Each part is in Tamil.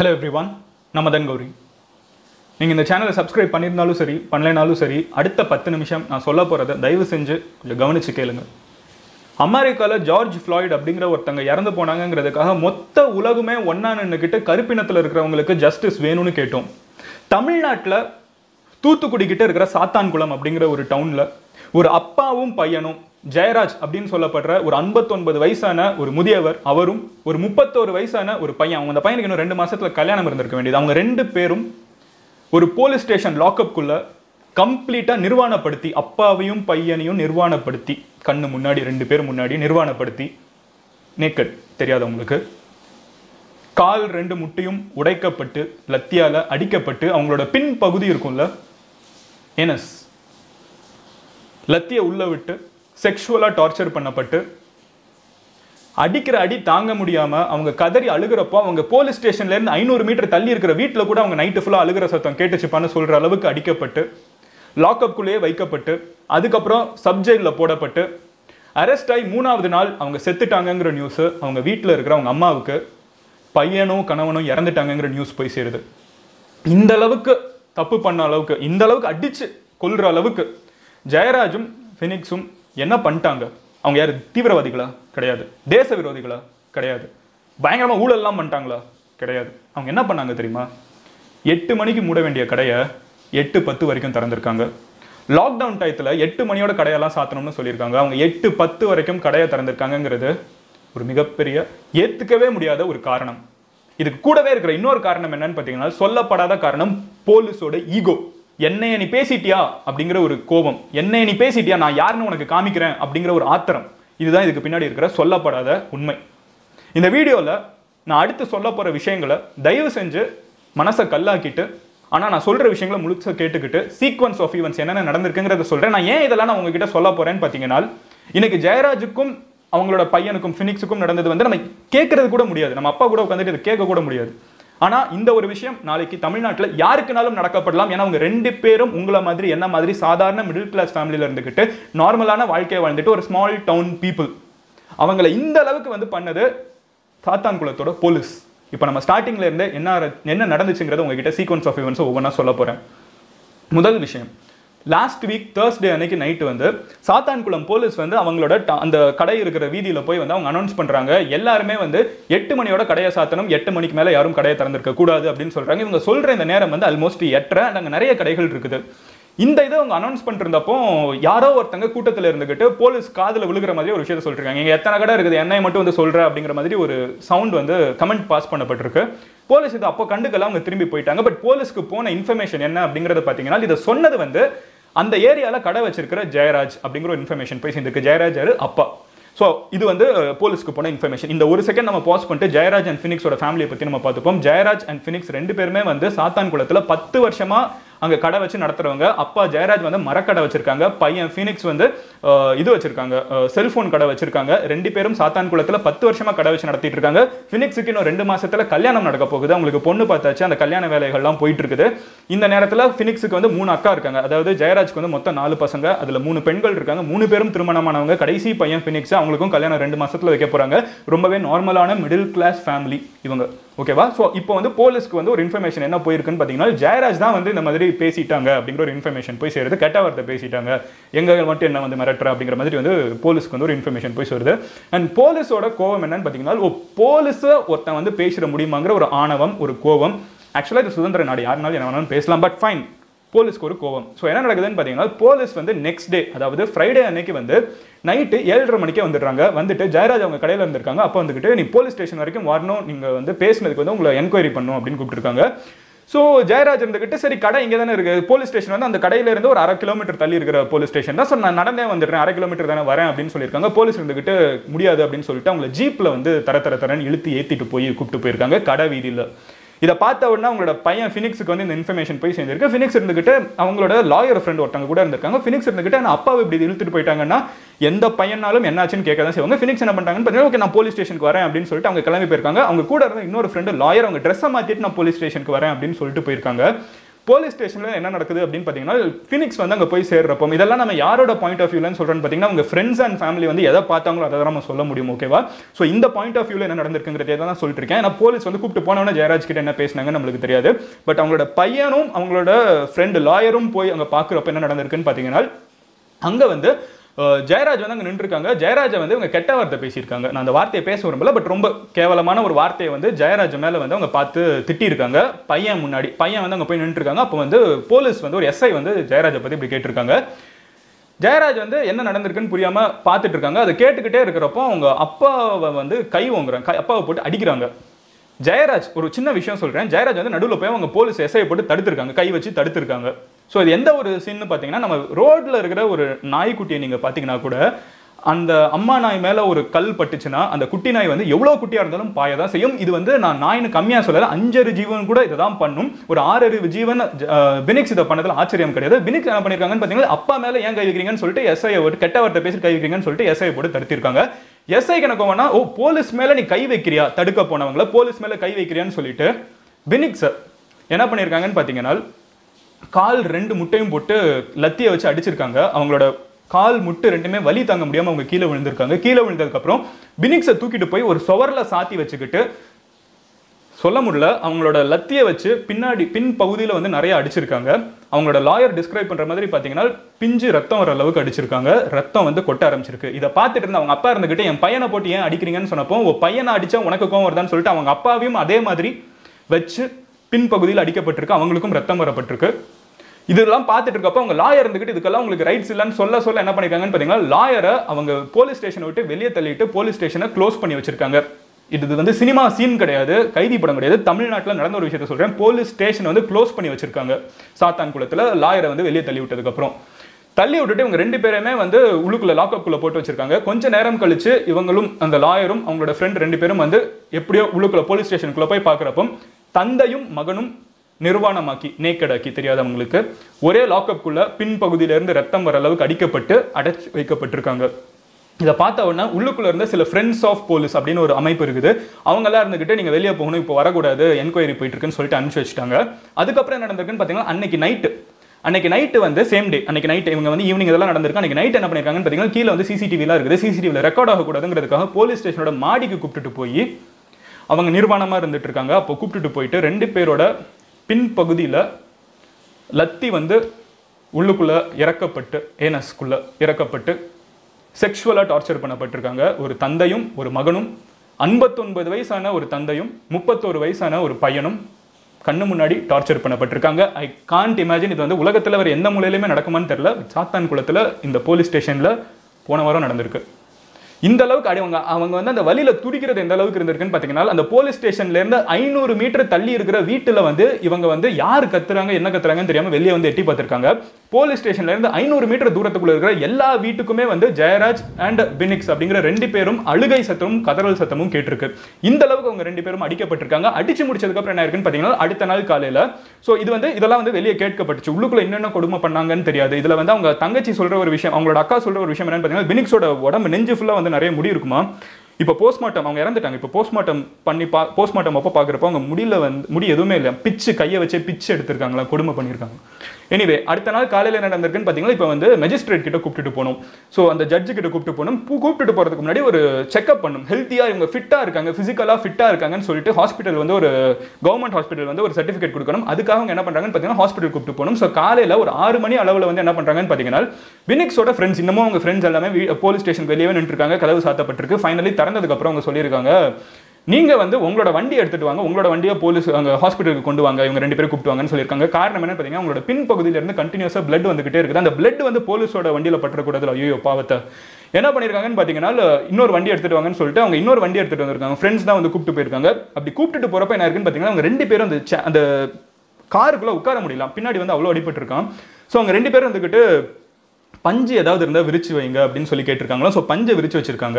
ஹலோ எவ்ரிவான் நம்ம தன் கௌரி நீங்கள் இந்த சேனலை சப்ஸ்கிரைப் பண்ணியிருந்தாலும் சரி பண்ணலைனாலும் சரி அடுத்த பத்து நிமிஷம் நான் சொல்ல போகிறத தயவு செஞ்சு கொஞ்சம் கவனிச்சு கேளுங்க அமெரிக்காவில் ஜார்ஜ் ஃப்ளாய்ட் அப்படிங்கிற ஒருத்தங்க இறந்து போனாங்கங்கிறதுக்காக மொத்த உலகமே ஒன்றா நின்றுக்கிட்டு கருப்பினத்தில் இருக்கிறவங்களுக்கு ஜஸ்டிஸ் வேணும்னு கேட்டோம் தமிழ்நாட்டில் தூத்துக்குடி கிட்ட இருக்கிற சாத்தான்குளம் அப்படிங்கிற ஒரு டவுனில் ஒரு அப்பாவும் பையனும் ஜெயராஜ் அப்படின்னு சொல்லப்படுற ஒரு 59 வயசான ஒரு முதியவர் அவரும் ஒரு முப்பத்தோரு வயசான ஒரு பையன் அவங்க அந்த பையனுக்கு இன்னும் ரெண்டு மாசத்துல கல்யாணம் இருந்திருக்க வேண்டியது அவங்க ரெண்டு பேரும் ஒரு போலீஸ் ஸ்டேஷன் லாக்அப்குள்ள கம்ப்ளீட்டா நிர்வாணப்படுத்தி அப்பாவையும் பையனையும் நிர்வாணப்படுத்தி கண்ணு முன்னாடி ரெண்டு பேர் முன்னாடி நிர்வாணப்படுத்தி நேக்கட் தெரியாதவங்களுக்கு கால் ரெண்டு முட்டையும் உடைக்கப்பட்டு லத்தியால அடிக்கப்பட்டு அவங்களோட பின் பகுதி இருக்கும்ல எனஸ் லத்திய உள்ள விட்டு செக்ஷுவலா டார்ச்சர் பண்ணப்பட்டு அடிக்கிற அடி தாங்க முடியாம அவங்க கதறி அழுகிறப்போ அவங்க போலீஸ் ஸ்டேஷன்ல இருந்து ஐநூறு மீட்டர் தள்ளி இருக்கிற வீட்டில் கூட அவங்க நைட்டு ஃபுல்லா அழுகிற சத்தம் கேட்டுச்சுப்பான்னு சொல்ற அளவுக்கு அடிக்கப்பட்டு லாக்அப்குள்ளேயே வைக்கப்பட்டு அதுக்கப்புறம் சப்ஜெயிலில் போடப்பட்டு அரெஸ்ட் ஆகி மூணாவது நாள் அவங்க செத்துட்டாங்கங்கிற நியூஸ் அவங்க வீட்டில் இருக்கிற அவங்க அம்மாவுக்கு பையனும் கணவனும் இறந்துட்டாங்கங்கிற நியூஸ் போய் சேருது இந்த அளவுக்கு தப்பு பண்ண அளவுக்கு இந்த அளவுக்கு அடிச்சு கொல்ற அளவுக்கு ஜெயராஜும் ஃபினிக்ஸும் என்ன பண்ணிட்டாங்க அவங்க யார் தீவிரவாதிகளா கிடையாது தேச விரோதிகளா கிடையாது பயங்கரமா ஊழல்லாம் பண்ணிட்டாங்களா கிடையாது அவங்க என்ன பண்ணாங்க தெரியுமா எட்டு மணிக்கு மூட வேண்டிய கடையை எட்டு பத்து வரைக்கும் திறந்திருக்காங்க லாக்டவுன் டயத்தில் எட்டு மணியோட கடையெல்லாம் சாத்தணும்னு சொல்லியிருக்காங்க அவங்க எட்டு பத்து வரைக்கும் கடையை திறந்திருக்காங்கங்கிறது ஒரு மிகப்பெரிய ஏத்துக்கவே முடியாத ஒரு காரணம் இதுக்கு கூடவே இருக்கிற இன்னொரு காரணம் என்னன்னு பார்த்தீங்கன்னா சொல்லப்படாத காரணம் போலீஸோட ஈகோ என்னைய நீ பேசிட்டியா அப்படிங்கிற ஒரு கோபம் என்னைய நீ பேசிட்டியா நான் யாருன்னு உனக்கு காமிக்கிறேன் அப்படிங்கிற ஒரு ஆத்திரம் இதுதான் இதுக்கு பின்னாடி இருக்கிற சொல்லப்படாத உண்மை இந்த வீடியோவில் நான் அடுத்து சொல்ல போகிற விஷயங்களை தயவு செஞ்சு மனசை கல்லாக்கிட்டு ஆனால் நான் சொல்கிற விஷயங்களை முழுசா கேட்டுக்கிட்டு சீக்வன்ஸ் ஆஃப் ஈவெண்ட்ஸ் என்னென்ன நடந்திருக்குங்கிறத சொல்கிறேன் நான் ஏன் இதெல்லாம் நான் உங்ககிட்ட சொல்ல போகிறேன்னு பார்த்தீங்கன்னா இன்னைக்கு ஜெயராஜுக்கும் அவங்களோட பையனுக்கும் ஃபினிக்ஸுக்கும் நடந்தது வந்து நம்ம கேட்கறது கூட முடியாது நம்ம அப்பா கூட உட்காந்துட்டு இதை கேட்க கூட முடியாது ஆனால் இந்த ஒரு விஷயம் நாளைக்கு தமிழ்நாட்டில் யாருக்குனாலும் நடக்கப்படலாம் ஏன்னா அவங்க ரெண்டு பேரும் உங்களை மாதிரி என்ன மாதிரி சாதாரண மிடில் கிளாஸ் ஃபேமிலியில் இருந்துக்கிட்டு நார்மலான வாழ்க்கையை வாழ்ந்துட்டு ஒரு ஸ்மால் டவுன் பீப்புள் அவங்கள இந்த அளவுக்கு வந்து பண்ணது சாத்தான்குளத்தோட போலீஸ் இப்போ நம்ம ஸ்டார்டிங்ல இருந்து என்ன என்ன நடந்துச்சுங்கிறத உங்ககிட்ட சீக்வன்ஸ் ஆஃப் ஈவெண்ட்ஸ் ஒவ்வொன்றா சொல்ல போகிறேன் முதல் விஷயம் லாஸ்ட் வீக் தேர்ஸ்டே அன்னைக்கு நைட்டு வந்து சாத்தான்குளம் போலீஸ் வந்து அவங்களோட ட- அந்த கடை இருக்கிற வீதியில் போய் வந்து அவங்க அனௌன்ஸ் பண்ணுறாங்க எல்லாருமே வந்து எட்டு மணியோட கடையை சாத்தணும் எட்டு மணிக்கு மேலே யாரும் கடையை திறந்திருக்க கூடாது அப்படின்னு சொல்கிறாங்க இவங்க சொல்கிற இந்த நேரம் வந்து ஆல்மோஸ்ட் எட்டரை and அங்கே நிறைய கடைகள் இருக்குது இந்த இதை அவங்க அனௌன்ஸ் பண்ணிருந்தப்போ யாரோ ஒருத்தங்க கூட்டத்தில் இருந்துகிட்டு போலீஸ் காதில் விழுகிற மாதிரி ஒரு விஷயத்த சொல்லிருக்காங்க இங்கே எத்தனை கடை இருக்குது என்னை மட்டும் வந்து சொல்ற அப்படிங்கிற மாதிரி ஒரு சவுண்ட் வந்து கமெண்ட் பாஸ் பண்ணப்பட்டிருக்கு போலீஸ் இது அப்போ கண்டுக்கல அவங்க திரும்பி போயிட்டாங்க பட் போலீஸ்க்கு போன இன்ஃபர்மேஷன் என்ன அப்படிங்கறத பார்த்தீங்கன்னா இதை சொன்னது வந்து அந்த ஏரியால கடை வச்சிருக்கிற ஜெயராஜ் அப்படிங்கிற ஒரு இன்ஃபர்மேஷன் போய் சேர்ந்துருக்கு ஜெயராஜ் யாரு அப்பா ஸோ இது வந்து அஹ், போலீஸ்க்கு போன இன்ஃபர்மேஷன் இந்த ஒரு செகண்ட் நம்ம பாஸ் பண்ணிட்டு ஜெயராஜ் அண்ட் ஃபினிக்ஸோட ஃபேமிலியை பற்றி நம்ம பார்த்துப்போம் ஜெயராஜ் அண்ட் ஃபினிக்ஸ் ரெண்டு பேருமே வந்து சாத்தான் குளத்தில் பத்து வருஷமா அங்கே கடை வச்சு நடத்துறவங்க அப்பா ஜெயராஜ் வந்து மரக்கடை வச்சிருக்காங்க பையன் ஃபினிக்ஸ் வந்து அஹ், இது வச்சிருக்காங்க செல்போன் கடை வச்சிருக்காங்க ரெண்டு பேரும் சாத்தான் குளத்தில் பத்து வருஷமா கடை வச்சு நடத்திட்டு இருக்காங்க ஃபினிக்ஸுக்கு இன்னும் ரெண்டு மாசத்துல கல்யாணம் நடக்க போகுது அவங்களுக்கு பொண்ணு பார்த்தாச்சு அந்த கல்யாண வேலைகள்லாம் போயிட்டு இருக்குது இந்த நேரத்தில் ஃபினிக்ஸுக்கு வந்து மூணு அக்கா இருக்காங்க அதாவது ஜெயராஜ்க்கு வந்து மொத்தம் நாலு பசங்க அதுல மூணு பெண்கள் இருக்காங்க மூணு பேரும் திருமணமானவங்க கடைசி பையன் ஃபினிக்ஸ் அவங்களுக்கும் கல்யாணம் ரெண்டு மாசத்துல வைக்க போறாங்க ரொம்பவே நார்மலான மிடில் கிளாஸ் ஃபேமிலி இவங்க ஓகேவா ஸோ இப்போ வந்து போலீஸ்க்கு வந்து ஒரு இன்ஃபர்மேஷன் என்ன போயிருக்குன்னு பார்த்தீங்கன்னா ஜெயராஜ் தான் வந்து இந்த மாதிரி பேசிட்டாங்க அப்படிங்கிற ஒரு இன்ஃபர்மேஷன் போய் சேருது கெட்ட வார்த்தை பேசிட்டாங்க எங்க மட்டும் என்ன வந்து மிரட்டுற அப்படிங்கிற மாதிரி வந்து போலீஸ்க்கு வந்து ஒரு இன்ஃபர்மேஷன் போய் சேருது அண்ட் போலீஸோட கோவம் என்னன்னு பார்த்தீங்கன்னா ஓ போலீஸ் ஒருத்தன் வந்து பேசிட முடியுமாங்கிற ஒரு ஆணவம் ஒரு கோவம் ஆக்சுவலாக இது சுதந்திர நாடு யாருனாலும் என்ன வேணாலும் பேசலாம் பட் ஃபைன் போலீஸ்க்கு ஒரு கோவம் ஸோ என்ன நடக்குதுன்னு பார்த்தீங்கன்னா போலீஸ் வந்து நெக்ஸ்ட் டே அதாவது ஃப்ரைடே அன்னைக்கு வந்து நைட்டு ஏழரை மணிக்கே வந்துடுறாங்க வந்துட்டு ஜெயராஜ் அவங்க கடையில் இருந்திருக்காங்க அப்போ வந்துக்கிட்டு நீ போலீஸ் ஸ்டேஷன் வரைக்கும் வரணும் நீங்கள் வந்து பேசினதுக்கு வந்து உங்களை என்கொயரி பண்ணும் அப்படின்னு கூப்பிட்டுருக்காங்க ஸோ ஜெயராஜ் இருந்துகிட்டு சரி கடை இங்கே தானே இருக்கு போலீஸ் ஸ்டேஷன் வந்து அந்த கடையில இருந்து ஒரு அரை கிலோமீட்டர் தள்ளி இருக்கிற போலீஸ் ஸ்டேஷன் தான் ஸோ நான் நடந்தே வந்துடுறேன் அரை கிலோமீட்டர் தானே வரேன் அப்படின்னு சொல்லியிருக்காங்க போலீஸ் இருந்துகிட்டு முடியாது அப்படின்னு சொல்லிட்டு அவங்கள ஜீப்ல வந்து தர தர தரன்னு இழுத்து ஏத்திட்டு போய் கூப்பிட்டு போயிருக்காங்க கடை வீதியில் இதை பார்த்த உடனே அவங்களோட பையன் ஃபினிக்ஸுக்கு வந்து இந்த இன்ஃபர்மேஷன் போய் சேர்ந்திருக்கு ஃபினிக்ஸ் இருந்துகிட்டு அவங்களோட லாயர் ஃப்ரெண்ட் ஒருத்தவங்க கூட இருந்திருக்காங்க ஃபினிக்ஸ் இருந்துகிட்டு நான் அப்பாவை இப்படி இழுத்துட்டு போயிட்டாங்கன்னா எந்த பையனாலும் என்னாச்சுன்னு கேட்க தான் செய்வாங்க ஃபினிக்ஸ் என்ன பண்ணிட்டாங்கன்னு பார்த்தீங்கன்னா ஓகே நான் போலீஸ் ஸ்டேஷனுக்கு வரேன் அப்படின்னு சொல்லிட்டு அவங்க கிளம்பி போயிருக்காங்க அவங்க கூட இருந்த இன்னொரு ஃப்ரெண்டு லாயர் அவங்க ட்ரெஸ்ஸை மாற்றிட்டு நான் போலீஸ் ஸ்டேஷனுக்கு வரேன் அப்படின்னு சொல்லிட்டு போயிருக்காங்க போலீஸ் ஸ்டேஷனில் என்ன நடக்குது அப்படின்னு பார்த்தீங்கன்னா ஃபினிக்ஸ் வந்து அங்கே போய் சேர்றப்போ இதெல்லாம் நம்ம யாரோட பாயிண்ட் ஆஃப் வியூலன்னு சொல்கிறேன்னு பார்த்தீங்கன்னா உங்கள் ஃப்ரெண்ட்ஸ் அண்ட் ஃபேமிலி வந்து எதை பார்த்தாங்களோ அதை தான் நம்ம சொல்ல முடியும் ஓகேவா ஸோ இந்த பாயிண்ட் ஆஃப் வியூவில் என்ன நடந்திருக்குங்கிறதே தான் சொல்லிட்டு இருக்கேன் ஏன்னா போலீஸ் வந்து கூப்பிட்டு போனவொடனே ஜெயராஜ் கிட்ட என்ன பேசினாங்க நம்மளுக்கு தெரியாது பட் அவங்களோட பையனும் அவங்களோட ஃப்ரெண்டு லாயரும் போய் அங்கே பார்க்குறப்ப என்ன நடந்திருக்குன்னு பார்த்தீங்கன்னா அங்கே வந்து அஹ், ஜெயராஜ் வந்து அங்கே நின்றுருக்காங்க ஜெயராஜை வந்து இவங்க கெட்ட வார்த்தை பேசியிருக்காங்க நான் அந்த வார்த்தையை பேச விரும்பல பட் ரொம்ப கேவலமான ஒரு வார்த்தையை வந்து ஜெயராஜ் மேலே வந்து அவங்க பார்த்து திட்டியிருக்காங்க பையன் முன்னாடி பையன் வந்து அங்கே போய் நின்றுருக்காங்க அப்போ வந்து போலீஸ் வந்து ஒரு எஸ்ஐ வந்து ஜெயராஜை பற்றி இப்படி கேட்டிருக்காங்க ஜெயராஜ் வந்து என்ன நடந்திருக்குன்னு புரியாம பார்த்துட்டு இருக்காங்க அதை கேட்டுக்கிட்டே இருக்கிறப்போ அவங்க அப்பாவை வந்து கை ஓங்குறாங்க கை- அப்பாவை போட்டு அடிக்கிறாங்க ஜெயராஜ் ஒரு சின்ன விஷயம் சொல்றேன் ஜெயராஜ் வந்து நடுவில் போய் அவங்க போலீஸ் எஸ்ஐ போட்டு தடுத்திருக்காங்க கை வச்சு தடுத்திருக்காங்க ஸோ இது எந்த ஒரு சீன்னு பார்த்தீங்கன்னா நம்ம ரோட்ல இருக்கிற ஒரு நாய்க்குட்டியை நீங்க பார்த்தீங்கன்னா கூட அந்த அம்மா நாய் மேல ஒரு கல் பட்டுச்சுன்னா அந்த குட்டி நாய் வந்து எவ்வளவு குட்டியா இருந்தாலும் பாய தான் செய்யும் இது வந்து நான் நாயின்னு கம்மியா சொல்லல அஞ்சறு ஜீவன் கூட இதை தான் பண்ணும் ஒரு ஆறறிவு ஜீவன் அஹ், பினிக்ஸ் இதை பண்ணதுல ஆச்சரியம் கிடையாது பினிக்ஸ் என்ன பண்ணிருக்காங்கன்னு பார்த்தீங்கன்னா அப்பா மேல ஏன் கை வைக்கிறீங்கன்னு சொல்லிட்டு எஸ்ஐ ஒரு கெட்ட வார்த்தை பேசி கை வைக்கிறீங்கன்னு சொல்லிட்டு எஸ்ஐ போட்டு தடுத்திருக்காங்க எஸ்ஐ கணக்கு வேணா ஓ போலீஸ் மேல நீ கை வைக்கிறியா தடுக்க போனவங்கள போலீஸ் மேல கை வைக்கிறியான்னு சொல்லிட்டு பினிக்ஸ் என்ன பண்ணிருக்காங்கன்னு பார்த்தீங்கன்னா கால் ரெண்டு முட்டையும் போட்டு லத்தியை வச்சு அடிச்சிருக்காங்க அவங்களோட கால் முட்டு ரெண்டுமே வலி தாங்க முடியாம அவங்க கீழே விழுந்திருக்காங்க கீழே விழுந்ததுக்கு அப்புறம் பினிக்ஸை தூக்கிட்டு போய் ஒரு சுவர்ல சாத்தி வச்சுக்கிட்டு சொல்ல முடியல அவங்களோட லத்தியை வச்சு பின்னாடி பின் பகுதியில் வந்து நிறைய அடிச்சிருக்காங்க அவங்களோட லாயர் டிஸ்கிரைப் பண்ற மாதிரி பார்த்தீங்கன்னா பிஞ்சு ரத்தம் வர அளவுக்கு அடிச்சிருக்காங்க ரத்தம் வந்து கொட்ட ஆரம்பிச்சிருக்கு இதை பார்த்துட்டு இருந்த அவங்க அப்பா இருந்துகிட்டு என் பையனை போட்டு ஏன் அடிக்கிறீங்கன்னு சொன்னப்போ உன் பையனை அடிச்சா உனக்கு கோவம் வருதான்னு சொல்லிட்டு அவங்க அப்பாவையும் அதே மாதிரி வச்சு பின் பகுதியில் அடிக்கப்பட்டிருக்கு அவங்களுக்கும் ரத்தம் வரப்பட்டிருக்கு இதெல்லாம் பார்த்துட்டு இருக்கப்போ அவங்க லாயர் இருந்துகிட்டு இதுக்கெல்லாம் உங்களுக்கு ரைட்ஸ் இல்லைன்னு சொல்ல சொல்ல என்ன பண்ணிருக்காங்கன்னு பார்த்தீங்கன்னா லாயரை அவங்க போலீஸ் ஸ்டேஷனை விட்டு வெளியே தள்ளிட்டு போலீஸ் ஸ்டேஷனை க்ளோஸ் பண்ணி வச்சிருக்காங்க இது இது வந்து சினிமா சீன் கிடையாது கைதி படம் கிடையாது தமிழ்நாட்டில் நடந்த ஒரு விஷயத்த சொல்றேன் போலீஸ் ஸ்டேஷன் வந்து க்ளோஸ் பண்ணி வச்சிருக்காங்க சாத்தான் குளத்தில் லாயரை வந்து வெளியே தள்ளி விட்டதுக்கு அப்புறம் தள்ளி விட்டுட்டு இவங்க ரெண்டு பேருமே வந்து உள்ளுக்குள்ள லாக்அப்குள்ள போட்டு வச்சிருக்காங்க கொஞ்ச நேரம் கழிச்சு இவங்களும் அந்த லாயரும் அவங்களோட ஃப்ரெண்ட் ரெண்டு பேரும் வந்து எப்படியோ உள்ளுக்குள்ள போலீஸ் ஸ்டேஷனுக்குள்ள போய் பார்க்குறப்போ தந்தையும் மகனும் நிர்வாணமாக்கி நேக்கடாக்கி தெரியாதவங்களுக்கு ஒரே லாக்அப்குள்ள பின் பகுதியில இருந்து ரத்தம் வர அளவுக்கு அடிக்கப்பட்டு அடைச்சு வைக்கப்பட்டிருக்காங்க இதை பார்த்த உடனே உள்ளுக்குள்ள இருந்த சில ஃப்ரெண்ட்ஸ் ஆஃப் போலீஸ் அப்படின்னு ஒரு அமைப்பு இருக்குது அவங்க எல்லாம் இருந்துகிட்டு நீங்க வெளியே போகணும் இப்போ வரக்கூடாது என்கொயரி போயிட்டு இருக்குன்னு சொல்லிட்டு அனுப்பிச்சு வச்சுட்டாங்க அதுக்கப்புறம் என்ன நடந்திருக்குன்னு பார்த்தீங்கன்னா அன்னைக்கு நைட்டு அன்னைக்கு நைட்டு வந்து சேம் டே அன்னைக்கு நைட் இவங்க வந்து ஈவினிங் இதெல்லாம் நடந்திருக்கு அன்னைக்கு நைட் என்ன பண்ணிருக்காங்கன்னு பார்த்தீங்கன்னா கீழே வந்து சிசிடிவிலாம் இருக்குது சிசிடிவியில் ரெக்கார்ட் ஆகக்கூடாதுங்கிறதுக்காக போலீஸ் ஸ்டேஷனோட மாடிக்கு கூப்பிட்டுட்டு போய் அவங்க நிர்வாணமா இருந்துட்டு இருக்காங்க அப்போ கூப்பிட்டுட்டு போயிட்டு ரெண்டு பேரோட பின் பகுதியில் லத்தி வந்து உள்ளுக்குள்ள இறக்கப்பட்டு ஏனஸ்குள்ள இறக்கப்பட்டு செக்ஷுவலாக டார்ச்சர் பண்ணப்பட்டிருக்காங்க ஒரு தந்தையும் ஒரு மகனும் ஐம்பத்தொன்பது வயசான ஒரு தந்தையும் முப்பத்தோரு வயசான ஒரு பையனும் கண்ணு முன்னாடி டார்ச்சர் பண்ணப்பட்டிருக்காங்க ஐ காண்ட் இமேஜின் இது வந்து உலகத்தில் வேறு எந்த மூலையிலுமே நடக்குமான்னு தெரியல சாத்தான் குளத்தில் இந்த போலீஸ் ஸ்டேஷனில் போன வாரம் நடந்திருக்கு இந்த அளவுக்கு அடி அவங்க அவங்க வந்து அந்த வழியில துடிக்கிறது எந்த அளவுக்கு இருந்திருக்குன்னு பார்த்தீங்கன்னா அந்த போலீஸ் ஸ்டேஷன்ல இருந்து ஐநூறு மீட்டர் தள்ளி இருக்கிற வீட்டுல வந்து இவங்க வந்து யார் கத்துறாங்க என்ன கத்துறாங்கன்னு தெரியாம வெளியே வந்து எட்டி பார்த்திருக்காங்க போலீஸ் ஸ்டேஷன்ல இருந்து ஐநூறு மீட்டர் தூரத்துக்குள்ள இருக்கிற எல்லா வீட்டுக்குமே வந்து ஜெயராஜ் அண்ட் பினிக்ஸ் அப்படிங்கிற ரெண்டு பேரும் அழுகை சத்தமும் கதறல் சத்தமும் கேட்டிருக்கு இந்த அளவுக்கு அவங்க ரெண்டு பேரும் அடிக்கப்பட்டிருக்காங்க அடிச்சு முடிச்சதுக்கு அப்புறம் என்ன இருக்குன்னு பார்த்தீங்கன்னா அடுத்த நாள் காலையில ஸோ இது வந்து இதெல்லாம் வந்து வெளியே கேட்கப்பட்டுச்சு உள்ளுக்குள்ள என்னென்ன கொடுமை பண்ணாங்கன்னு தெரியாது இதுல வந்து அவங்க தங்கச்சி சொல்ற ஒரு விஷயம் அவங்களோட அக்கா சொல்ற ஒரு விஷயம் என்னன்னு பார்த்தீங்கன்னா பினிக்ஸோட உடம்பு நெஞ்சு ஃபுல்லா வந்து நிறைய முடி இருக்குமா இப்போ போஸ்ட்மார்ட்டம் அவங்க இறந்துட்டாங்க இப்போ போஸ்ட்மார்ட்டம் பண்ணி பா போஸ்ட்மார்ட்டம் அப்போ பார்க்குறப்போ அவங்க முடியல வந்து முடி எதுவுமே இல்லை பிச்சு கையை வச்சே பிச்சு எடுத்திருக்காங்களா கொடுமை பண்ணியிருக்காங்க எனிவே அடுத்த நாள் காலையில் என்ன நடந்திருக்குன்னு பார்த்தீங்கன்னா இப்போ வந்து மெஜிஸ்ட்ரேட் கிட்ட கூப்பிட்டுட்டு போகணும் ஸோ அந்த ஜட்ஜு கிட்ட கூப்பிட்டு போகணும் பூ கூப்பிட்டுட்டு போகிறதுக்கு முன்னாடி ஒரு செக்அப் பண்ணும் ஹெல்த்தியாக இவங்க ஃபிட்டாக இருக்காங்க ஃபிசிக்கலாக ஃபிட்டாக இருக்காங்கன்னு சொல்லிட்டு ஹாஸ்பிட்டல் வந்து ஒரு கவர்மெண்ட் ஹாஸ்பிட்டல் வந்து ஒரு சர்டிஃபிகேட் கொடுக்கணும் அதுக்காக அவங்க என்ன பண்ணுறாங்கன்னு பார்த்தீங்கன்னா ஹாஸ்பிட்டல் கூப்பிட்டு போகணும் ஸோ காலையில் ஒரு ஆறு மணி அளவில் வந்து என்ன பண்ணுறாங்கன்னு பார்த்தீங்கன்னா வினிக்ஸோட ஃப்ரெண்ட்ஸ் இன்னமும் அவங்க ஃப்ரெண்ட்ஸ் எல்லாமே போலீஸ் ஸ்டேஷன் வெளியே நின்றுருக்காங்க கதவு சாத்தப்பட்டிருக்கு ஃபைனலி திறந்ததுக்கு அப்புறம் அவங்க சொல்லியிருக்காங்க நீங்க வந்து உங்களோட வண்டி எடுத்துட்டு வாங்க உங்களோட வண்டியை போலீஸ் அங்க ஹாஸ்பிட்டலுக்கு கொண்டு வாங்க இவங்க ரெண்டு பேரும் கூப்பிட்டு சொல்லியிருக்காங்க காரணம் என்ன பார்த்தீங்கன்னா உங்களோட பின் பகுதியில இருந்து கண்டினியூஸா பிளட் வந்துகிட்டே இருக்குது அந்த பிளட் வந்து போலீஸோட வண்டியில பற்றக்கூடாது ஐயோ பாவத்தை என்ன பண்ணிருக்காங்கன்னு பார்த்தீங்கன்னா இன்னொரு வண்டி எடுத்துட்டு வாங்கன்னு சொல்லிட்டு அவங்க இன்னொரு வண்டி எடுத்துட்டு வந்திருக்காங்க ஃப்ரெண்ட்ஸ் தான் வந்து கூப்பிட்டு போயிருக்காங்க அப்படி கூப்பிட்டுட்டு போறப்ப என்ன இருக்குன்னு பார்த்தீங்கன்னா அவங்க ரெண்டு பேரும் அந்த cha- அந்த காருக்குள்ள உட்கார முடியல பின்னாடி வந்து அவ்வளோ அடிபட்டிருக்கான் ஸோ அவங்க ரெண்டு பேரும் வந்துக்கிட்டு பஞ்சு ஏதாவது இருந்தால் விரிச்சு வைங்க அப்படின்னு சொல்லி கேட்டிருக்காங்களா ஸோ பஞ்சை விரிச்சு வச்சிருக்காங்க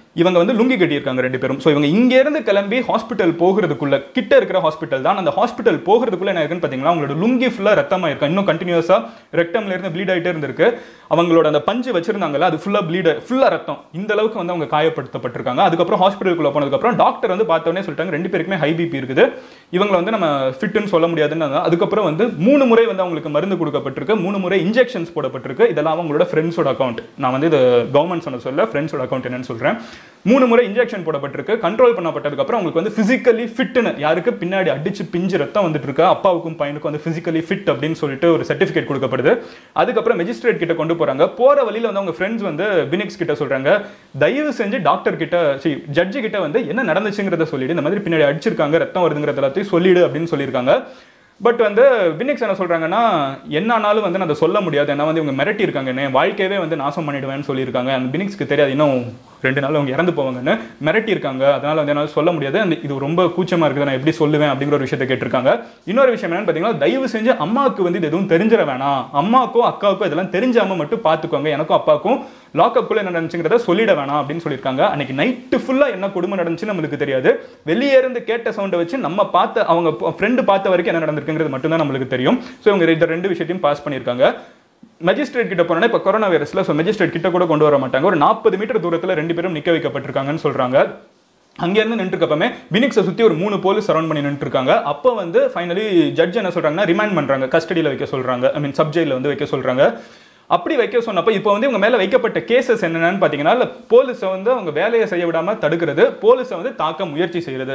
இவங்க வந்து லுங்கி கட்டியிருக்காங்க ரெண்டு பேரும் ஸோ இவங்க இங்கேருந்து கிளம்பி ஹாஸ்பிட்டல் போகிறதுக்குள்ள கிட்ட இருக்கிற ஹாஸ்பிட்டல் தான் அந்த ஹாஸ்பிட்டல் போகிறதுக்குள்ள என்ன இருக்குன்னு பார்த்தீங்கன்னா அவங்களோட லுங்கி ஃபுல்லாக ரத்தமாக இருக்கு இன்னும் கண்டினியூஸாக ரெக்டம்ல இருந்து ப்ளீட் ஆகிட்டே இருந்திருக்கு அவங்களோட அந்த பஞ்சு வச்சிருந்தாங்கல்ல அது ஃபுல்லாக ப்ளீட் ஃபுல்லாக ரத்தம் இந்த அளவுக்கு வந்து அவங்க காயப்படுத்தப்பட்டிருக்காங்க அதுக்கப்புறம் ஹாஸ்பிட்டலுக்குள்ள போனதுக்கப்புறம் டாக்டர் வந்து பார்த்தோன்னே சொல்லிட்டாங்க ரெண்டு பேருக்குமே ஹை பிபி இருக்குது இவங்களை வந்து நம்ம ஃபிட்னு சொல்ல முடியாதுன்னு அதுக்கப்புறம் வந்து மூணு முறை வந்து அவங்களுக்கு மருந்து கொடுக்கப்பட்டிருக்கு மூணு முறை இன்ஜெக்ஷன்ஸ் போடப்பட்டிருக்கு இதெல்லாம் அவங்களோட ஃப்ரெண்ட்ஸோட அக்கௌண்ட் நான் வந்து இது கவர்மெண்ட் சொன்ன சொல்ல ஃப்ரெண்ட்ஸோட அக்கௌண்ட் என்னன்னு சொல்கிறேன் மூணு முறை இன்ஜெக்ஷன் போடப்பட்டிருக்கு கண்ட்ரோல் பண்ணப்பட்டதுக்கு அப்புறம் அவங்களுக்கு வந்து பிசிக்கலி ஃபிட்னு யாருக்கு பின்னாடி அடிச்சு பிஞ்சு ரத்தம் வந்துட்டு இருக்கு அப்பாவுக்கும் பையனுக்கும் வந்து பிசிக்கலி ஃபிட் அப்படின்னு சொல்லிட்டு ஒரு சர்டிஃபிகேட் கொடுக்கப்படுது அதுக்கப்புறம் மெஜிஸ்ட்ரேட் கிட்ட கொண்டு போறாங்க போற வழியில வந்து அவங்க ஃப்ரெண்ட்ஸ் வந்து பினிக்ஸ் கிட்ட சொல்றாங்க தயவு செஞ்சு டாக்டர் கிட்ட ஜட்ஜி கிட்ட வந்து என்ன நடந்துச்சுங்கிறத சொல்லிடு இந்த மாதிரி பின்னாடி அடிச்சிருக்காங்க ரத்தம் வருதுங்கிறத எல்லாத்தையும் சொல்லிடு அப்படின்னு சொல்லியிருக்காங்க பட் வந்து வினிக்ஸ் என்ன சொல்றாங்கன்னா என்ன ஆனாலும் வந்து நான் அதை சொல்ல முடியாது ஏன்னா வந்து இவங்க மிரட்டி இருக்காங்க என்ன வாழ்க்கையவே வந்து நாசம் பண்ணிடுவேன்னு சொல்லியிருக்காங்க அந்த பினிக்ஸ்க்கு தெரியாது இன்னும் ரெண்டு நாள் அவங்க இறந்து போவாங்கன்னு மிரட்டி இருக்காங்க அதனால வந்து என்னால் சொல்ல முடியாது அந்த இது ரொம்ப கூச்சமா இருக்குது நான் எப்படி சொல்லுவேன் அப்படிங்கிற ஒரு விஷயத்தை கேட்டிருக்காங்க இன்னொரு விஷயம் என்னன்னு பார்த்தீங்கன்னா தயவு செஞ்சு அம்மாவுக்கு வந்து இது எதுவும் தெரிஞ்சிட வேணாம் அம்மாவுக்கும் அக்காவுக்கும் இதெல்லாம் தெரிஞ்சாம மட்டும் பார்த்துக்கோங்க எனக்கும் அப்பாவுக்கும் லாக்அப்குள்ள என்ன நடந்துச்சுங்கிறத சொல்லிட வேணாம் அப்படின்னு சொல்லியிருக்காங்க அன்னைக்கு நைட்டு ஃபுல்லாக என்ன கொடுமை நடந்துச்சுன்னு நம்மளுக்கு தெரியாது வெளியே இருந்து கேட்ட சவுண்டை வச்சு நம்ம பார்த்த அவங்க ஃப்ரெண்டு பார்த்த வரைக்கும் என்ன நடந்திருக்குங்கிறது மட்டும்தான் நம்மளுக்கு தெரியும் ஸோ இவங்க இந்த ரெண்டு விஷயத்தையும் பாஸ் பண்ணியிருக்காங்க மெஜிஸ்ட்ரேட் கிட்ட போனோன்னா இப்போ கொரோனா வைரஸ்ல ஸோ மெஜிஸ்ட்ரேட் கிட்ட கூட கொண்டு வர மாட்டாங்க ஒரு நாற்பது மீட்டர் தூரத்தில் ரெண்டு பேரும் நிற்க வைக்கப்பட்டிருக்காங்கன்னு சொல்றாங்க அங்கேருந்து நின்றுக்கப்பமே பினிக்ஸை சுற்றி ஒரு மூணு போலீஸ் சரௌண்ட் பண்ணி நின்றுருக்காங்க அப்போ வந்து ஃபைனலி ஜட்ஜ் என்ன சொல்றாங்கன்னா ரிமைண்ட் பண்றாங்க கஸ்டடியில் வைக்க சொல்றாங்க ஐ மீன் சப்ஜெக்டில் வந்து வைக்க சொல்றாங்க அப்படி வைக்க சொன்னப்போ இப்போ வந்து இவங்க மேலே வைக்கப்பட்ட கேசஸ் என்னென்னு பார்த்தீங்கன்னா போலீஸை வந்து அவங்க வேலையை செய்ய விடாம தடுக்கிறது போலீஸை வந்து தாக்க முயற்சி செய்யறது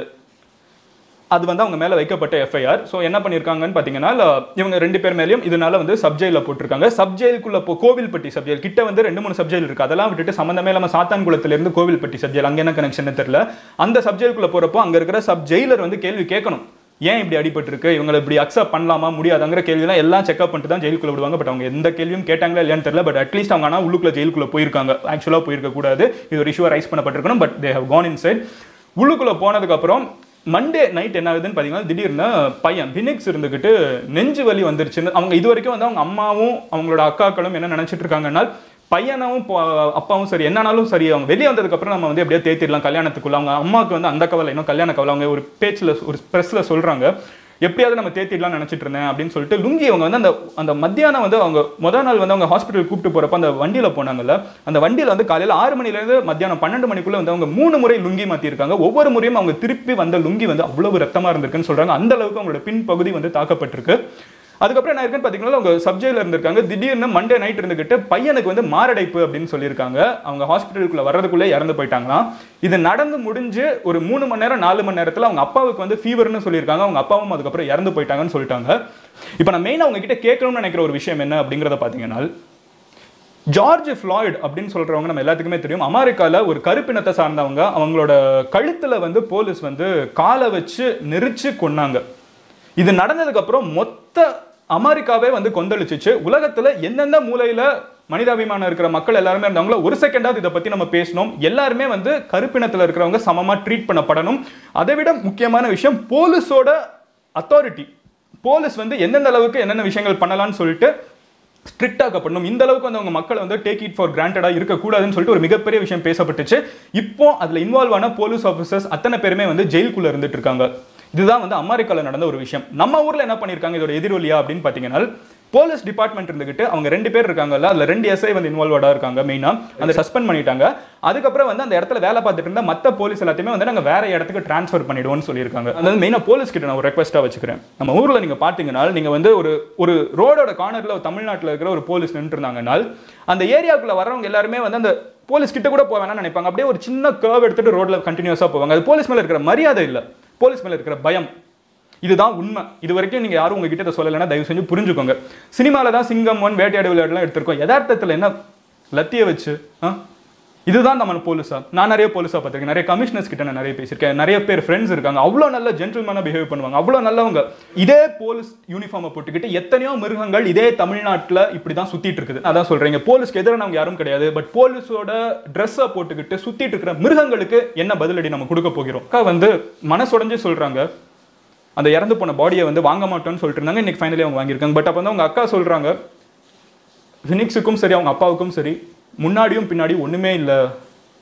அது வந்து அவங்க மேலே வைக்கப்பட்ட எஃப்ஐஆர் ஸோ என்ன பண்ணியிருக்காங்கன்னு பார்த்தீங்கன்னா இவங்க ரெண்டு பேர் மேலேயும் இதனால வந்து சப்ஜெயிலில் போட்டிருக்காங்க சப்ஜெயிலுக்குள்ள இப்போ கோவில்பட்டி சப்ஜெயில் கிட்ட வந்து ரெண்டு மூணு சப்ஜெயில் இருக்கு அதெல்லாம் விட்டுட்டு சம்மந்தமே இல்லாமல் சாத்தான்குளத்திலிருந்து கோவில்பட்டி சப்ஜெயில் அங்கே என்ன கனெக்ஷன் தெரியல அந்த சப்ஜெயிலுக்குள்ள போகிறப்போ அங்கே இருக்கிற சப் ஜெயிலர் வந்து கேள்வி கேட்கணும் ஏன் இப்படி அடிபட்டிருக்கு இவங்களை இப்படி அக்செப்ட் பண்ணலாமா முடியாதுங்கிற கேள்விலாம் எல்லாம் செக்அப் பண்ணிட்டு தான் ஜெயிலுக்குள்ள விடுவாங்க பட் அவங்க எந்த கேள்வியும் கேட்டாங்களா இல்லையான்னு தெரியல பட் அட்லீஸ்ட் அவங்க ஆனால் உள்ளுக்குள்ள ஜெயிலுக்குள்ள போயிருக்காங்க ஆக்சுவலாக போயிருக்க கூடாது இது ஒரு இஷ்யூ ரைஸ் பண்ணப்பட்டிருக்கணும் but they have gone inside உள்ளுக்குள்ள போனதுக்கப்புறம் மண்டே நைட் என்ன ஆகுதுன்னு பார்த்தீங்கன்னா திடீர்னு பையன் பினிக்ஸ் இருந்துக்கிட்டு நெஞ்சு வலி வந்துருச்சுன்னு அவங்க இது வரைக்கும் வந்து அவங்க அம்மாவும் அவங்களோட அக்காக்களும் என்ன நினைச்சிட்டு இருக்காங்கன்னா பையனும் போ- அப்பாவும் சரி என்னன்னாலும் சரி அவங்க வெளியே வந்ததுக்கப்புறம் நம்ம வந்து எப்படியோ தேத்திடலாம் கல்யாணத்துக்குள்ள அவங்க அம்மாவுக்கு வந்து அந்த கவலை இன்னும் கல்யாண கவலை அவங்க ஒரு பேச்சில் ஒரு ப்ரெஸ்ஸில் சொல்கிறாங்க எப்படியாவது நம்ம தேத்திடலாம் நினைச்சிட்டு இருந்தேன் அப்படின்னு சொல்லிட்டு லுங்கி அவங்க வந்து அந்த அந்த மத்தியானம் வந்து அவங்க முதல் நாள் வந்து அவங்க ஹாஸ்பிட்டல் கூப்பிட்டு போறப்ப அந்த வண்டியில போனாங்கல்ல அந்த வண்டியில வந்து காலையில ஆறு மணில இருந்து மத்தியானம் பன்னெண்டு மணிக்குள்ள வந்து அவங்க மூணு முறை லுங்கி மாத்திருக்காங்க ஒவ்வொரு முறையும் அவங்க திருப்பி வந்த லுங்கி வந்து அவ்வளவு ரத்தமா இருந்திருக்குன்னு சொல்றாங்க அந்த அளவுக்கு அவங்களோட பின்பகுதி வந்து தாக்கப்பட்டிருக்கு அதுக்கப்புறம் என்ன இருக்குன்னு பார்த்தீங்கன்னா அவங்க சப்ஜெயில இருந்திருக்காங்க திடீர்னு மண்டே நைட் இருந்துகிட்டு பையனுக்கு வந்து மாரடைப்பு அப்படின்னு சொல்லியிருக்காங்க அவங்க ஹாஸ்பிட்டலுக்குள்ள வர்றதுக்குள்ளே இறந்து போயிட்டாங்களாம் இது நடந்து முடிஞ்சு ஒரு மூணு மணி நேரம் நாலு மணி நேரத்தில் அவங்க அப்பாவுக்கு வந்து ஃபீவர்னு சொல்லியிருக்காங்க அவங்க அப்பாவும் அதுக்கப்புறம் இறந்து போயிட்டாங்கன்னு சொல்லிட்டாங்க இப்போ நான் மெயினாக அவங்க கிட்ட கேட்கணும்னு நினைக்கிற ஒரு விஷயம் என்ன அப்படிங்கிறத பார்த்தீங்கன்னா ஜார்ஜ் ஃப்ளாய்ட் அப்படின்னு சொல்றவங்க நம்ம எல்லாத்துக்குமே தெரியும் அமெரிக்கால ஒரு கருப்பினத்தை சார்ந்தவங்க அவங்களோட கழுத்துல வந்து போலீஸ் வந்து காலை வச்சு நெரிச்சு கொன்னாங்க இது நடந்ததுக்கு அப்புறம் மொத்த அமெரிக்காவே வந்து கொந்தளிச்சிச்சு உலகத்துல எந்தெந்த மூலையில மனிதாபிமானம் இருக்கிற மக்கள் எல்லாருமே இருந்தாங்களோ ஒரு செகண்டாவது இதை பத்தி நம்ம பேசணும் எல்லாருமே வந்து கருப்பினத்துல இருக்கிறவங்க சமமா ட்ரீட் பண்ணப்படணும் அதை விட முக்கியமான விஷயம் போலீஸோட அத்தாரிட்டி போலீஸ் வந்து எந்தெந்த அளவுக்கு என்னென்ன விஷயங்கள் பண்ணலாம்னு சொல்லிட்டு ஸ்ட்ரிக்டாக்கப்படணும் இந்த அளவுக்கு வந்து அவங்க மக்களை வந்து டேக் இட் ஃபார் கிராண்டடா இருக்கக்கூடாதுன்னு சொல்லிட்டு ஒரு மிகப்பெரிய விஷயம் பேசப்பட்டுச்சு இப்போ அதுல இன்வால்வ் ஆன போலீஸ் ஆஃபீஸர்ஸ் அத்தனை பேருமே வந்து ஜெயிலுக்குள்ள இருந்துட்டு இருக்காங்க இதுதான் வந்து அமெரிக்கால நடந்த ஒரு விஷயம் நம்ம ஊர்ல என்ன பண்ணிருக்காங்க இதோட எதிரொலியா அப்படின்னு பாத்தீங்கன்னா போலீஸ் டிபார்ட்மெண்ட் இருந்துகிட்டு அவங்க ரெண்டு பேர் இருக்காங்கல்ல அதுல ரெண்டு எஸ்ஐ வந்து இன்வால்வடா இருக்காங்க மெயினா அந்த சஸ்பெண்ட் பண்ணிட்டாங்க அதுக்கப்புறம் வந்து அந்த இடத்துல வேலை பார்த்துட்டு இருந்த மத்த போலீஸ் எல்லாத்தையுமே வந்து நாங்க வேற இடத்துக்கு டிரான்ஸ்ஃபர் பண்ணிடுவோம்னு சொல்லியிருக்காங்க அதாவது மெயினா போலீஸ் கிட்ட நான் ஒரு ரெக்வஸ்டா வச்சுக்கிறேன் நம்ம ஊர்ல நீங்க பாத்தீங்கன்னா நீங்க வந்து ஒரு ஒரு ரோடோட கார்னர்ல தமிழ்நாட்டுல இருக்கிற ஒரு போலீஸ் நின்று இருந்தாங்கன்னா அந்த ஏரியாக்குள்ள வரவங்க எல்லாருமே வந்து அந்த போலீஸ் கிட்ட கூட போக வேணாம்னு நினைப்பாங்க அப்படியே ஒரு சின்ன கர்வ் எடுத்துட்டு ரோட்ல கண்டினியூஸா போவாங்க அது போலீஸ் மேல இருக்கிற மரியாதை இல்ல போலீஸ் மேல இருக்கிற பயம் இதுதான் உண்மை இது வரைக்கும் நீங்க யாரும் உங்ககிட்ட இதை சொல்லலைன்னா தயவு செஞ்சு புரிஞ்சுக்கோங்க சினிமால தான் சிங்கம் ஒன் வேட்டையாடு விளையாடுலாம் எடுத்திருக்கோம் யதார்த்தத்துல என்ன லத்திய வச்சு ஆ? இதுதான் நம்ம போலீஸா நான் நிறைய போலீஸா பார்த்திருக்கேன் நிறைய கமிஷனர்ஸ் கிட்ட நான் நிறைய பேசியிருக்கேன் நிறைய பேர் ஃப்ரெண்ட்ஸ் இருக்காங்க அவ்வளோ நல்ல ஜென்டில்மேனா பிஹேவ் பண்ணுவாங்க அவ்வளோ நல்லவங்க இதே போலீஸ் யூனிஃபார்மை போட்டுக்கிட்டு எத்தனையோ மிருகங்கள் இதே தமிழ்நாட்டில் இப்படி தான் சுத்திட்டு இருக்குது அதான் சொல்றீங்க போலீஸ்க்கு எதிரானவங்க யாரும் கிடையாது பட் போலீஸோட ட்ரெஸ்ஸை போட்டுக்கிட்டு சுத்திட்டு இருக்கிற மிருகங்களுக்கு என்ன பதிலடி நம்ம கொடுக்க போகிறோம் அக்கா வந்து மனசுடைஞ்சு சொல்றாங்க அந்த இறந்து போன பாடியை வந்து வாங்க மாட்டோம்னு சொல்லிட்டு இருந்தாங்க இன்னைக்கு ஃபைனலி அவங்க வாங்கியிருக்காங்க பட் அப்போ வந்து அவங்க அக்கா சொல்றாங்க ஃபினிக்ஸுக்கும் சரி அவங்க அப்பாவுக்கும் சரி முன்னாடியும் பின்னாடி ஒண்ணுமே இல்லை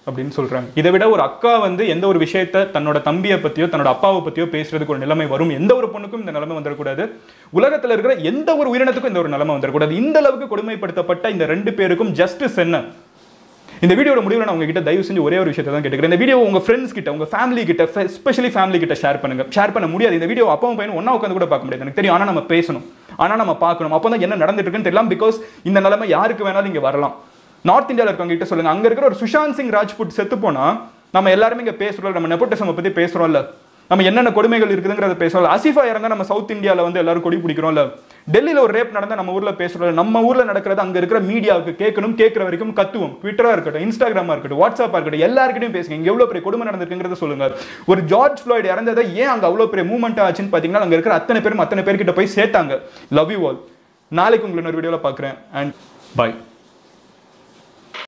அப்படின்னு சொல்றாங்க இதை விட ஒரு அக்கா வந்து எந்த ஒரு விஷயத்த தன்னோட தம்பியை பத்தியோ தன்னோட அப்பாவை பத்தியோ பேசுறதுக்கு ஒரு நிலைமை வரும் எந்த ஒரு பொண்ணுக்கும் இந்த நிலைமை வந்துடக்கூடாது உலகத்துல இருக்கிற எந்த ஒரு உயிரினத்துக்கும் இந்த ஒரு நிலைமை வந்துடக்கூடாது இந்த அளவுக்கு கொடுமைப்படுத்தப்பட்ட இந்த ரெண்டு பேருக்கும் ஜஸ்டிஸ் என்ன இந்த வீடியோட முடிவில் நான் உங்ககிட்ட தயவு செஞ்சு ஒரே ஒரு விஷயத்தை தான் கேட்டுக்கிறேன் இந்த வீடியோ உங்க ஃப்ரெண்ட்ஸ் கிட்ட உங்க ஃபேமிலி கிட்ட எஸ்பெஷலி ஃபேமிலி கிட்ட ஷேர் பண்ணுங்க ஷேர் பண்ண முடியாது இந்த வீடியோ அப்பாவும் பையனும் ஒண்ணா உட்காந்து கூட பார்க்க முடியாது எனக்கு தெரியும் ஆனா நம்ம பேசணும் ஆனா நம்ம பார்க்கணும் அப்போ தான் என்ன நடந்துட்டு இருக்குன்னு தெரியலாம் பிகாஸ் இந்த நிலைமை யாருக்கு வேணாலும் இங்க வரலாம் நார்த் இந்தியாவில் இருக்கவங்க கிட்ட சொல்லுங்க அங்க இருக்கிற ஒரு சுஷாந்த் சிங் ராஜ்புட் செத்து போனா நம்ம எல்லாருமே இங்க பேசுறோம் நம்ம நெப்போட்டிசம் பத்தி பேசுறோம்ல நம்ம என்னென்ன கொடுமைகள் இருக்குதுங்கிறத பேசுறோம் அசிஃபா இறந்தா நம்ம சவுத் இந்தியாவில் வந்து எல்லாரும் கொடி பிடிக்கிறோம்ல டெல்லியில் ஒரு ரேப் நடந்தா நம்ம ஊர்ல பேசுறோம் நம்ம ஊர்ல நடக்கிறது அங்க இருக்கிற மீடியாவுக்கு கேட்கணும் கேட்கிற வரைக்கும் கத்துவோம் ட்விட்டரா இருக்கட்டும் இன்ஸ்டாகிராமா இருக்கட்டும் வாட்ஸ்அப்பா இருக்கட்டும் எல்லாருக்கிட்டையும் பேசுங்க இங்க எவ்வளவு பெரிய கொடுமை நடந்திருக்குங்கிறத சொல்லுங்க ஒரு ஜார்ஜ் ஃப்ளாய்டு இறந்ததை ஏன் அங்க அவ்வளவு பெரிய மூவ்மெண்ட் ஆச்சுன்னு பாத்தீங்கன்னா அங்க இருக்கிற அத்தனை பேரும் அத்தனை பேர்கிட்ட போய் சேர்த்தாங்க லவ் யூ ஆல் நாளைக்கு உங்களை இன்னொரு வீடியோல பாக்குறேன் அண்ட் பை